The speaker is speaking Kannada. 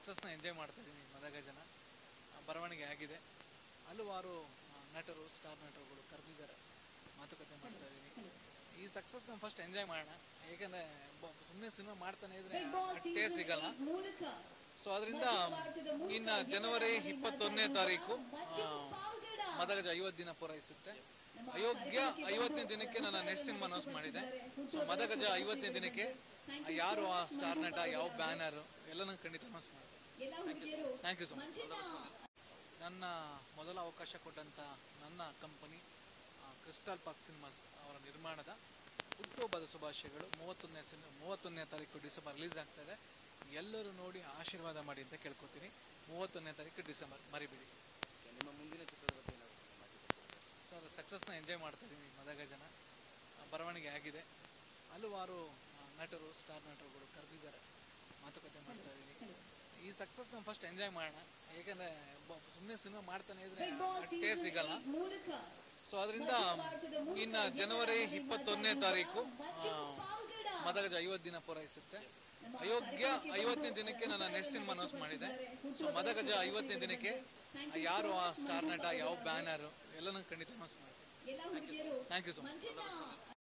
ಸಕ್ಸಸ್ನ ಎಂಜಾಯ್ ಮಾಡ್ತಾ ಇದ್ದೀನಿ ಮದಗಜನ ಆ, ಬರವಣಿಗೆ ಆಗಿದೆ ಹಲವಾರು ಆ, ನಟರು ಸ್ಟಾರ್ ನಟರುಗಳು ಕರೆದಿದ್ದಾರೆ ಮಾತುಕತೆ ಮಾಡ್ತಾ ಇದ್ದೀನಿ ಈ ಸಕ್ಸಸ್ನ ಫಸ್ಟ್ ಎಂಜಾಯ್ ಮಾಡೋಣ ಏಕೆಂದರೆ ಸುಮ್ಮನೆ ಸಿನಿಮಾ ಮಾಡ್ತಾನೆ ಇದ್ರೆ ಟೇಸ್ಟ್ ಸಿಗಲ್ಲ ಮೂಲಕ ಸೊ ಅದರಿಂದ ಇನ್ನು ಜನವರಿ ಇಪ್ಪತ್ತೊಂದನೇ ತಾರೀಕು ಆ, ಮದಗಜ ಐವತ್ತು ದಿನ ಪೂರೈಸುತ್ತೆ ಅಯೋಗ್ಯ ಐವತ್ತನೇ ದಿನಕ್ಕೆ ನನ್ನ ನೆಕ್ಸ್ಟ್ ಸಿನಿಮಾ ಅನೌನ್ಸ್ ಮಾಡಿದೆ ಸೊ ಮದಗಜ ಐವತ್ತನೇ ದಿನಕ್ಕೆ ಯಾರು ಆ ಸ್ಟಾರ್ ನಟ ಯಾವ ಬ್ಯಾನರ್ ಎಲ್ಲನೂ ಖಂಡಿತ ಅನೌನ್ಸ್ ಮಾಡಿದೆ ಎಲ್ಲ ಹುಡುಗಿಯರು thank you so much Manjanna ನನ್ನ ಮೊದಲ ಅವಕಾಶ ಕೊಟ್ಟಂತ ನನ್ನ ಕಂಪನಿ ಕ್ರಿಸ್ಟಲ್ ಪಾರ್ಕ್ ಸಿನಿಮಾಸ್ ಅವರ ನಿರ್ಮಾಣದ ಹುಟ್ಟುಹಬ್ಬದ ಶುಭಾಶಯಗಳು ಮೂವತ್ತೊಂದನೇ ಸಿನಿಮಾ ಮೂವತ್ತೊಂದನೇ ತಾರೀಕು ಡಿಸೆಂಬರ್ ರಿಲೀಸ್ ಆಗ್ತದೆ ಎಲ್ಲರೂ ನೋಡಿ ಆಶೀರ್ವಾದ ಮಾಡಿ ಅಂತ ಕೇಳ್ಕೊತೀನಿ ಮೂವತ್ತೊಂದನೇ ತಾರೀಕು ಡಿಸೆಂಬರ್ ಮರಿಬೇಡಿ ನಿಮ್ಮ ಮುಂದಿನ ಚಿತ್ರದ ಬಗ್ಗೆ ಏನಾದ್ರು ಮಾಹಿತಿ ಕೊಡ್ತೀರಾ? ಸರ್ ಸಕ್ಸಸ್ನ ಎಂಜಾಯ್ ಮಾಡ್ತಾ ಇದ್ದೀನಿ ಮದಗಜನ ಆ, ಬರವಣಿಗೆ ಆಗಿದೆ ಹಲವಾರು ಆ, ನಟರು ಸ್ಟಾರ್ ನಟರುಗಳು ಕರೆದಿದ್ದಾರೆ ಮಾತುಕತೆ ಮಾಡ್ತಾ ಇದ್ದೀನಿ ಈ ಸಕ್ಸಸ್ನ ಫಸ್ಟ್ ಎಂಜಾಯ್ ಮಾಡೋಣ ಏಕೆಂದರೆ ಸುಮ್ಮನೆ ಸಿನಿಮಾ ಮಾಡ್ತಾನೆ ಇದ್ರೆ ಬಿಗ್ ಬಾಸ್ ಟೇಸ್ಟ್ ಸೀಸನ್ ಸಿಗಲ್ಲ ಮೂಲಕ ಸೊ ಅದರಿಂದ ಇನ್ನು ಜನವರಿ ಇಪ್ಪತ್ತೊಂದನೇ ತಾರೀಕು ಆ, ಮದಗಜ ಐವತ್ತು ದಿನ ಪೂರೈಸುತ್ತೆ ಅಯೋಗ್ಯ ಐವತ್ತನೇ ದಿನಕ್ಕೆ ನನ್ನ ನೆಕ್ಸ್ಟ್ ಸಿನಿಮಾ ಅನೌನ್ಸ್ ಮಾಡಿದೆ ಸೊ ಮದಗಜ ಐವತ್ತನೇ ದಿನಕ್ಕೆ ಯಾರು ಆ ಸ್ಟಾರ್ ನಟ ಯಾವ ಬ್ಯಾನರ್ ಎಲ್ಲನೂ ಖಂಡಿತ ಅನೌನ್ಸ್ ಮಾಡಿದೆ ಎಲ್ಲ ಹುಡುಗಿಯರು thank you so much Manjanna